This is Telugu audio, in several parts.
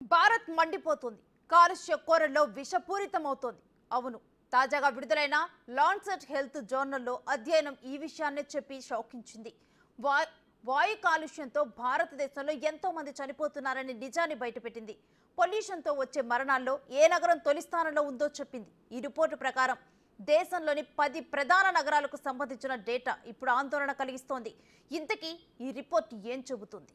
భారత్ మండిపోతుంది కాలుష్య కోరల్లో విషపూరితమవుతోంది అవును తాజాగా విడుదలైన లాన్సెట్ హెల్త్ జర్నల్లో అధ్యయనం ఈ విషయాన్నే చెప్పి షాకించింది వా వాయు కాలుష్యంతో భారతదేశంలో ఎంతో మంది చనిపోతున్నారని నిజాన్ని బయటపెట్టింది పొల్యూషన్తో వచ్చే మరణాల్లో ఏ నగరం తొలి స్థానంలో ఉందో చెప్పింది ఈ రిపోర్టు ప్రకారం దేశంలోని పది ప్రధాన నగరాలకు సంబంధించిన డేటా ఇప్పుడు ఆందోళన కలిగిస్తోంది ఇంతకీ ఈ రిపోర్ట్ ఏం చెబుతుంది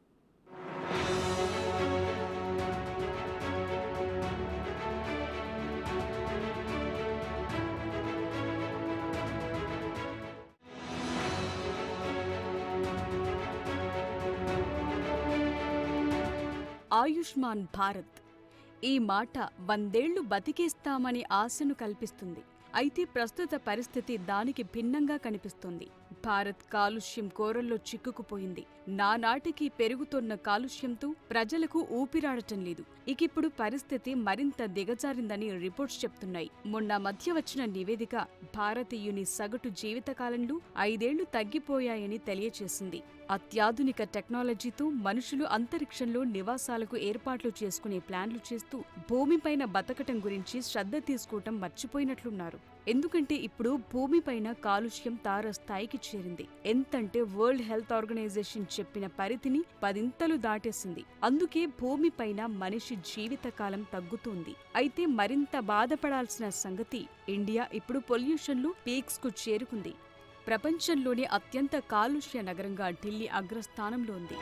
ఆయుష్మాన్ భారత్ ఈ మాట వందేళ్లు బతికేస్తామని ఆశను కల్పిస్తుంది అయితే ప్రస్తుత పరిస్థితి దానికి భిన్నంగా కనిపిస్తుంది భారత్ కాలుష్యం కోరల్లో చిక్కుకుపోయింది నానాటికి పెరుగుతున్న కాలుష్యంతో ప్రజలకు ఊపిరాడటం లేదు ఇకిప్పుడు పరిస్థితి మరింత దిగజారిందని రిపోర్ట్స్ చెప్తున్నాయి మొన్న మధ్య వచ్చిన నివేదిక భారతీయుని సగటు జీవితకాలంలో ఐదేళ్లు తగ్గిపోయాయని తెలియచేసింది అత్యాధునిక టెక్నాలజీతో మనుషులు అంతరిక్షంలో నివాసాలకు ఏర్పాట్లు చేసుకునే ప్లాన్లు చేస్తూ భూమిపైన బతకటం గురించి శ్రద్ధ తీసుకోవటం మర్చిపోయినట్లున్నారు ఎందుకంటే ఇప్పుడు భూమిపైన కాలుష్యం తారస్థాయికి చేరింది ఎంతంటే వరల్డ్ హెల్త్ ఆర్గనైజేషన్ చెప్పిన పరిధిని పదింతలు దాటేసింది అందుకే భూమిపైన మనిషి జీవితకాలం తగ్గుతుంది అయితే మరింత బాధపడాల్సిన సంగతి ఇండియా ఇప్పుడు పొల్యూషన్లో పీక్స్ కు చేరుకుంది ప్రపంచంలోనే అత్యంత కాలుష్య నగరంగా ఢిల్లీ అగ్రస్థానంలో ఉంది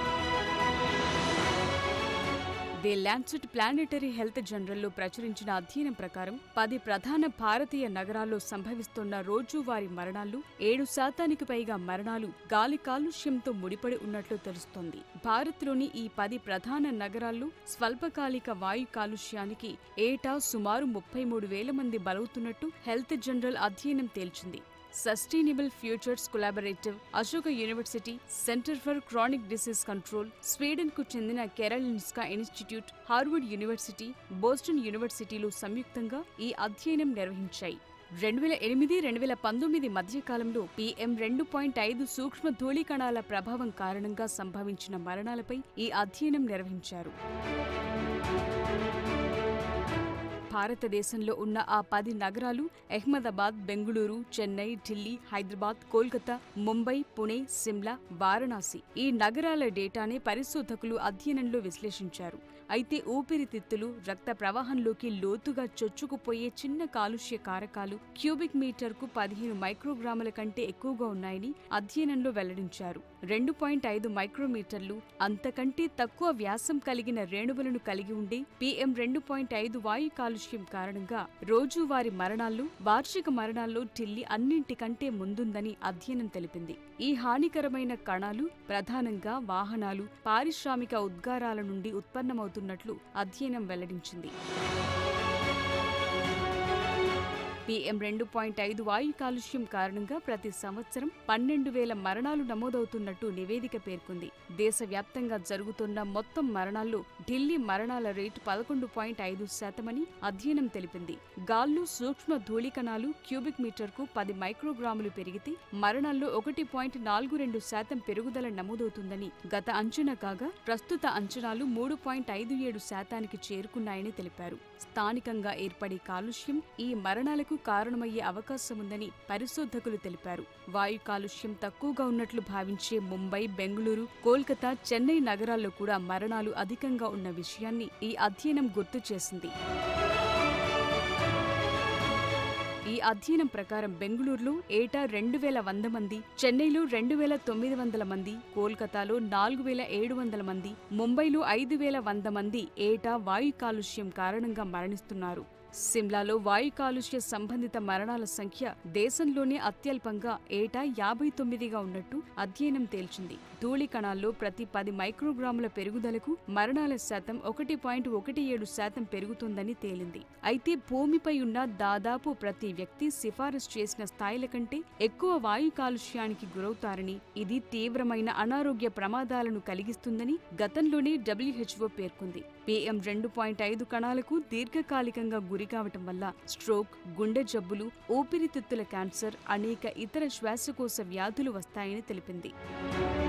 ది ల్యాన్సెట్ ప్లానెటరీ హెల్త్ జనరల్లో ప్రచురించిన అధ్యయనం ప్రకారం పది ప్రధాన భారతీయ నగరాల్లో సంభవిస్తున్న రోజువారీ మరణాల్లో ఏడు శాతానికి పైగా మరణాలు గాలి కాలుష్యంతో ముడిపడి ఉన్నట్లు తెలుస్తోంది భారత్లోని ఈ పది ప్రధాన నగరాల్లో స్వల్పకాలిక వాయు కాలుష్యానికి ఏటా సుమారు ముప్పై మూడు వేల మంది బలవుతున్నట్టు హెల్త్ జనరల్ అధ్యయనం తేల్చింది sustainable futures collaborative Ashoka university centre for chronic disease control Sweden కు చెందిన Karolinska institute Harvard university Boston యూనివర్సిటీలు సంయుక్తంగా ఈ అధ్యయనం నిర్వహించాయి రెండు వేల ఎనిమిది రెండు వేల పంతొమ్మిది మధ్యకాలంలో పీఎం రెండు పాయింట్ ఐదు సూక్ష్మ ధూళికణాల ప్రభావం కారణంగా సంభవించిన మరణాలపై ఈ అధ్యయనం నిర్వహించారు భారతదేశంలో ఉన్న ఆ పది నగరాలు అహ్మదాబాద్ బెంగుళూరు చెన్నై ఢిల్లీ హైదరాబాద్ కోల్కతా ముంబై పుణే సిమ్లా వారణాసి ఈ నగరాల డేటానే పరిశోధకులు అధ్యయనంలో విశ్లేషించారు అయితే ఊపిరితిత్తులు రక్త ప్రవాహంలోకి లోతుగా చొచ్చుకుపోయే చిన్న కాలుష్య కారకాలు క్యూబిక్ మీటర్కు పదిహేను మైక్రోగ్రాముల కంటే ఎక్కువగా ఉన్నాయని అధ్యయనంలో వెల్లడించారు రెండు పాయింట్ ఐదు మైక్రోమీటర్లు అంతకంటే తక్కువ వ్యాసం కలిగిన రేణువులను కలిగి ఉండే పీఎం రెండు పాయింట్ ఐదు వాయు కాలుష్యం కారణంగా రోజువారీ మరణాల్లో వార్షిక మరణాల్లో ఢిల్లీ అన్నింటికంటే ముందుందని అధ్యయనం తెలిపింది ఈ హానికరమైన కణాలు ప్రధానంగా వాహనాలు పారిశ్రామిక ఉద్గారాల నుండి ఉత్పన్నమవుతున్నట్లు అధ్యయనం వెల్లడించింది పీఎం రెండు పాయింట్ ఐదు వాయు కాలుష్యం కారణంగా ప్రతి సంవత్సరం పన్నెండు వేల మరణాలు నమోదవుతున్నట్టు నివేదిక పేర్కొంది దేశవ్యాప్తంగా జరుగుతున్న మొత్తం మరణాల్లో ఢిల్లీ మరణాల రేటు పదకొండు పాయింట్ ఐదు శాతమని అధ్యయనం తెలిపింది గాల్లో సూక్ష్మ ధూళికణాలు క్యూబిక్ మీటర్కు పది మైక్రోగ్రాములు పెరిగితే మరణాల్లో ఒకటి పాయింట్ నాలుగు రెండు శాతం పెరుగుదల నమోదవుతుందని గత అంచనా కాగా ప్రస్తుత అంచనాలు మూడు పాయింట్ ఐదు ఏడు శాతానికి చేరుకున్నాయని తెలిపారు స్థానికంగా ఏర్పడే కాలుష్యం ఈ మరణాలకు కారణమయ్యే అవకాశముందని పరిశోధకులు తెలిపారు వాయు కాలుష్యం తక్కువగా ఉన్నట్లు భావించే ముంబై బెంగళూరు కోల్కతా చెన్నై నగరాల్లో కూడా మరణాలు అధికంగా ఉన్న విషయాన్ని ఈ అధ్యయనం గుర్తు చేసింది ఈ అధ్యయనం ప్రకారం బెంగళూరులో ఏటా రెండు వేల వంద మంది చెన్నైలో రెండు వేల తొమ్మిది వందల మంది కోల్కతాలో నాలుగు వేల ఏడు వందల మంది ముంబైలో ఐదు వేల వంద మంది ఏటా వాయు కాలుష్యం కారణంగా మరణిస్తున్నారు సిమ్లాలో వాయు కాలుష్య సంబంధిత మరణాల సంఖ్య దేశంలోనే అత్యల్పంగా ఏటా యాభై తొమ్మిదిగా ఉన్నట్టు అధ్యయనం తేల్చింది ధూళి కణాల్లో ప్రతి పది మైక్రోగ్రాముల పెరుగుదలకు మరణాల శాతం ఒకటి పాయింట్ ఒకటి ఏడు శాతం పెరుగుతుందని తేలింది అయితే భూమిపై ఉన్న దాదాపు ప్రతి వ్యక్తి సిఫారసు చేసిన స్థాయిల కంటే ఎక్కువ వాయు కాలుష్యానికి గురవుతారని ఇది తీవ్రమైన అనారోగ్య ప్రమాదాలను కలిగిస్తుందని గతంలోనే డబ్ల్యూహెచ్ఓ పేర్కొంది పీఎం రెండు పాయింట్ ఐదు కణాలకు దీర్ఘకాలికంగా గురి కావటం వల్ల స్ట్రోక్ గుండె జబ్బులు ఊపిరితిత్తుల క్యాన్సర్ అనేక ఇతర శ్వాసకోశ వ్యాధులు వస్తాయని తెలిపింది